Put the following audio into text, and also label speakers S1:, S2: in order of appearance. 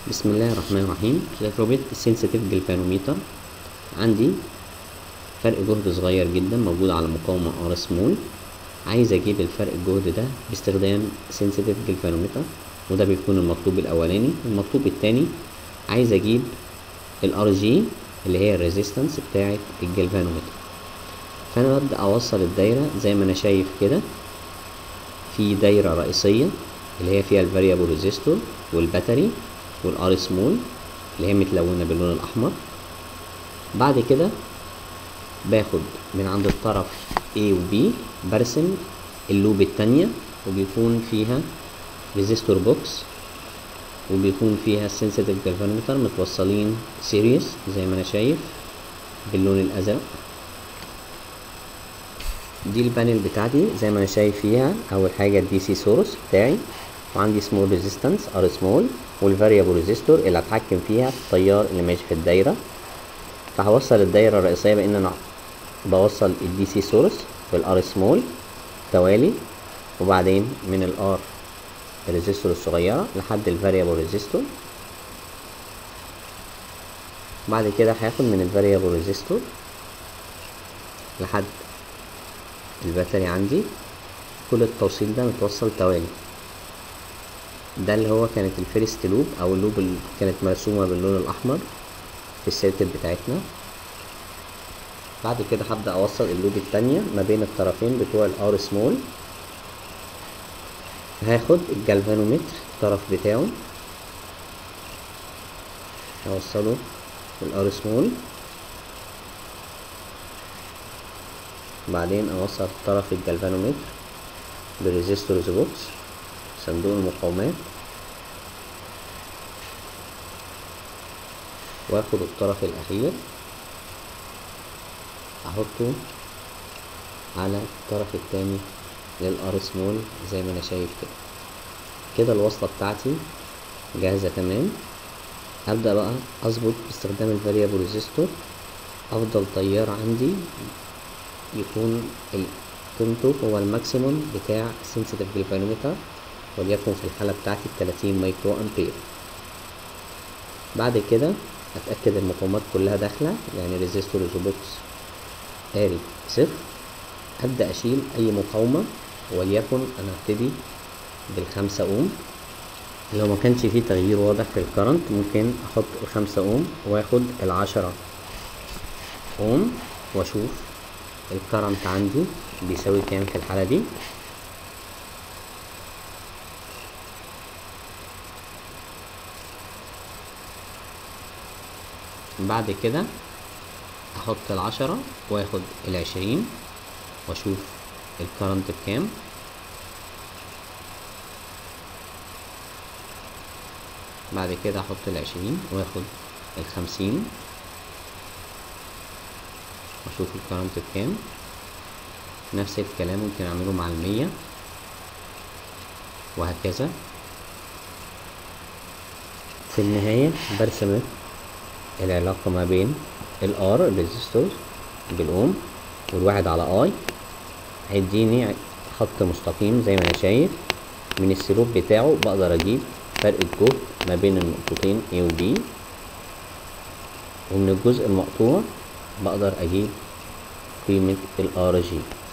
S1: بسم الله الرحمن الرحيم الكتروبيت السنسيتيف جلفانوميتر عندي فرق جهد صغير جدا موجود على مقاومة ار سمول عايز اجيب الفرق الجهد ده باستخدام سنسيتيف جلفانوميتر وده بيكون المطلوب الاولاني المطلوب التاني عايز اجيب الار جي اللي هي الريزيستنس بتاعة الجلفانومتر فانا ببدأ اوصل الدايرة زي ما انا شايف كده في دايرة رئيسية اللي هي فيها الفاريبل ريزيستور والباتري والار سمول اللي هي متلونة باللون الاحمر بعد كده باخد من عند الطرف A و B برسم اللوب التانية وبيكون فيها ريزيستور بوكس وبيكون فيها السنسيتيف جالفانومتر متوصلين سيريس زي ما انا شايف باللون الازرق دي البانل بتاعتي زي ما انا شايف فيها اول حاجه الدي سي سورس بتاعي وعندي سمول ريزيستنس ار سمول والفاريبل ريزيستور اللي اتحكم فيها في التيار اللي ماشي في الدايره فهوصل الدايره الرئيسيه بان انا بوصل الدي سي سورس والار سمول توالي وبعدين من الار الريزيستور الصغيره لحد الفاريبل ريزيستور بعد كده هاخد من الفاريبل ريزيستور لحد الباتري عندي كل التوصيل ده متوصل توالي ده اللي هو كانت الفيرست لوب او اللوب اللي كانت مرسومه باللون الاحمر في السيركت بتاعتنا بعد كده هبدا اوصل اللوب التانية ما بين الطرفين بتوع الار سمول هاخد الجالفانومتر الطرف بتاعه اوصله بالار سمول بعدين اوصل طرف الجالفانومتر بالريزيستورز بوكس صندوق المقاومات واخد الطرف الاخير احطه على الطرف التاني للار سمول زي ما انا شايف كده كده الوصلة بتاعتي جاهزة تمام هبدأ بقى اظبط باستخدام الفاريبل ريزيستور افضل تيار عندي يكون قيمته هو الماكسيموم بتاع سنسيتيف جلفانومتر وليكن في الحالة بتاعتي التلاتين مايكرو امبير بعد كده اتأكد المقاومات كلها داخلة يعني ريزيستور بوكس قاري صفر ابدأ اشيل اي مقاومة وليكن انا هبتدي بالخمسة اوم لو ما كانش فيه تغيير واضح في الكرنت ممكن احط الخمسة اوم واخد العشرة اوم واشوف الكرنت عندي بيساوي كام في الحالة دي بعد كده احط العشرة واخد العشرين واشوف الكرنت بكام بعد كده احط العشرين واخد الخمسين واشوف الكرنت بكام نفس الكلام ممكن اعمله مع المية وهكذا في النهاية برسم العلاقة ما بين الار الريزيستور بالاوم والواحد على اي هيديني خط مستقيم زي ما انا شايف من السلوك بتاعه بقدر اجيب فرق الجهد ما بين النقطتين A و B ومن الجزء المقطوع بقدر اجيب قيمة ال RG